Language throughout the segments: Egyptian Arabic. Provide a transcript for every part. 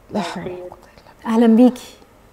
لا حول ولا قوة اهلا بيكي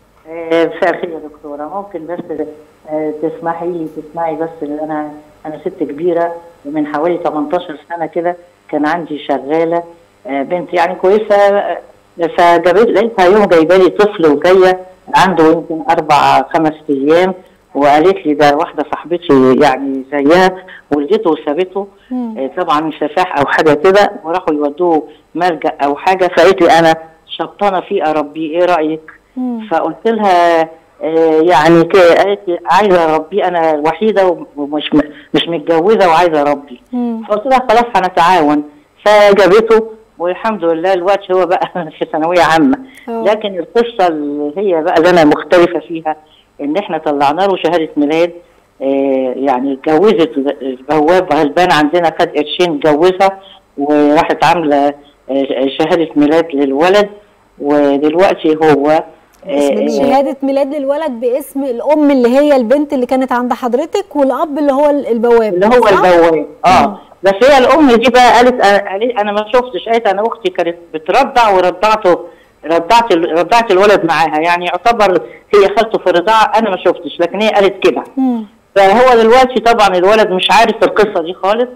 آه، مساء الخير يا دكتورة ممكن بس آه، تسمحي لي تسمعي بس أنا أنا ست كبيرة ومن حوالي 18 سنة كده كان عندي شغالة آه، بنت يعني كويسة آه، فجابت لقيتها يوم جايبة لي طفل وجاية عنده يمكن أربع خمس أيام وقالت لي ده واحدة صاحبتي يعني زيها ولدته وسابته آه، طبعا سفاح أو حاجة كده وراحوا يودوه ملجأ أو حاجة فقالت لي أنا شبطانة فيه أربيه إيه رأيك؟ فقلت لها آه، يعني ك- قالت لي عايزه اربيه انا وحيده ومش م- مش متجوزه وعايزه اربي فقلت لها خلاص هنتعاون فجابته والحمد لله الوقت هو بقى في ثانويه عامه أوه. لكن القصه اللي هي بقى اللي انا مختلفه فيها ان احنا طلعنا له شهاده ميلاد آه، يعني اتجوزت البواب غلبان عندنا خد قرشين اتجوزها وراحت عامله آه، شهاده ميلاد للولد ودلوقتي هو باسم آه، مين؟ شهاده ميلاد للولد باسم الام اللي هي البنت اللي كانت عند حضرتك والاب اللي هو البواب اللي هو صح؟ البواب اه مم. بس هي الام دي بقى قالت أنا- قالت انا ما شفتش قالت انا اختي كانت بترضع ورضعته رضعت ال- رضعت الولد معاها يعني يعتبر هي خالته في الرضاعه انا ما شفتش لكن هي قالت كده مم. فهو دلوقتي طبعا الولد مش عارف القصه دي خالص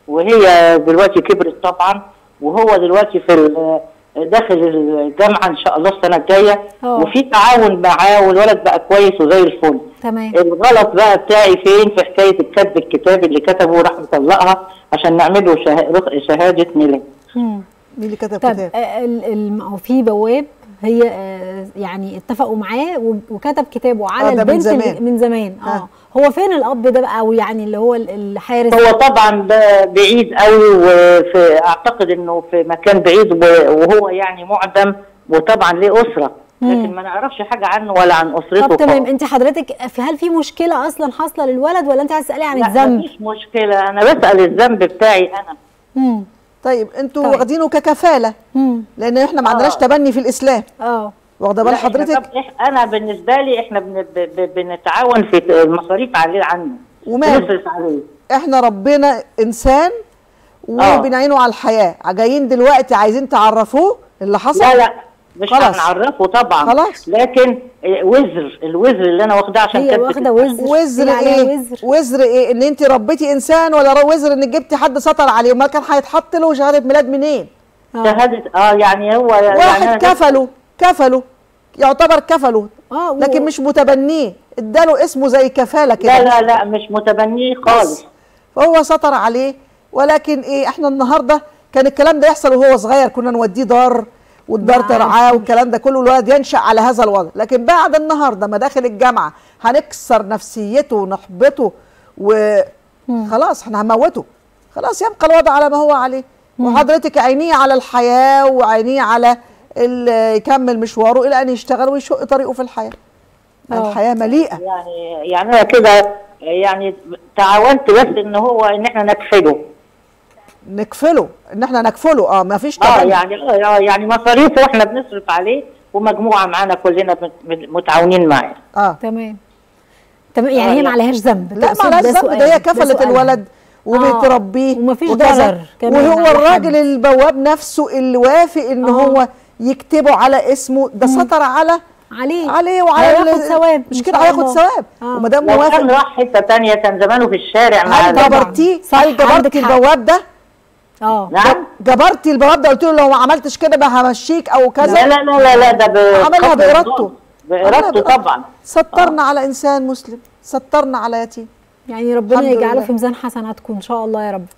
وهي دلوقتي كبرت طبعا وهو دلوقتي في ال- داخل الجامعه ان شاء الله السنه الجايه أوه. وفي تعاون معاه والولد بقى كويس وزي الفل تمام الغلط بقى بتاعي فين في حكايه الكتب الكتاب اللي كتبه وراح مطلقها عشان نعمل له شه- رخ- شهاده ميلاد مم. مين اللي كتب طب كتاب آه، ال- ال- هو في بواب هي آه، يعني اتفقوا معاه و- وكتب كتابه على آه، ده من البنت اللي- زمان. من زمان اه آه. هو فين الاب ده بقى او يعني اللي هو ال- الحارس هو طبعا ده بعيد قوي وفي اعتقد انه في مكان بعيد و- وهو يعني معدم وطبعا ليه اسره لكن ما نعرفش حاجه عنه ولا عن اسرته طب تمام خالص. انت حضرتك في هل في مشكله اصلا حاصله للولد ولا انت عايز تسالي عن لا الذنب مفيش مشكله انا بسال الذنب بتاعي انا مم. طيب انتوا طيب. واخدينه ككفاله مم. لان احنا ما عندناش آه. تبني في الاسلام اه واخده بال لا، إحنا حضرتك طب إح- انا بالنسبه لي احنا بن ب- ب- بنتعاون في المصاريف عليه عنه وماله؟ بنصرف عليه احنا ربنا انسان آه. وبنعينه على الحياه جايين دلوقتي عايزين تعرفوه اللي حصل لا لا مش خلاص. هنعرفه طبعا خلاص. لكن آه، وزر الوزر اللي انا واخداه عشان هي كانت واخده بتبقى- وزر وزر هي عليها ايه وزر وزر ايه ان انت ربيتي انسان ولا رو- وزر انك جبتي حد سطر عليه امال كان هيتحط له شهاده ميلاد منين اه شهاده اه يعني هو يعني واحد أنا كفله كفله يعتبر كفله اه و- لكن مش متبنيه اداله اسمه زي كفاله كده لا لا لا مش متبنيه خالص فهو سطر عليه ولكن ايه احنا النهارده كان الكلام ده يحصل وهو صغير كنا نوديه دار والدار معاك. ترعاه والكلام ده كله الولد ينشا على هذا الوضع لكن بعد النهارده ما داخل الجامعه هنكسر نفسيته ونحبطه وخلاص احنا هنموته خلاص يبقى الوضع على ما هو عليه وحضرتك عينيه على الحياه وعينيه على ال- يكمل مشواره الى ان يشتغل ويشق طريقه في الحياه آه. الحياه مليئه يعني يعني انا كده يعني تعاونت بس ان هو ان احنا نكفله نكفله ان احنا نكفله اه ما فيش اه تبني. يعني اه يعني مصاريفه احنا بنصرف عليه ومجموعه معانا كلنا مت- مت- متعاونين معاه اه تمام تمام يعني هي آه، ما عليهاش ذنب لا تقصد ما لهاش ده ذنب سؤال، ده هي ده كفلت سؤالها. الولد وبتربيه ومفيش وكذا. ضرر كمان وهو على الراجل حد. البواب نفسه اللي وافق ان آه. هو يكتبه على اسمه ده سطر على عليه عليه وعلى هياخد ال- ثواب مش إن كده شاء هياخد الله. ثواب آه. وما دام لو كان موافق راح حته تانية كان زمانه في الشارع مع هل طبعاً. جبرتيه صح، هل جبرتي عندك حق. البواب ده اه نعم جبرتي البواب ده قلت له لو ما عملتش كده ما همشيك او كذا لا لا لا لا, لا ده ب- عملها قدر بارادته الله. بارادته طبعا سطرنا على انسان مسلم سطرنا على يتيم يعني ربنا الحمد يجعله لله. في ميزان حسناتكم ان شاء الله يا رب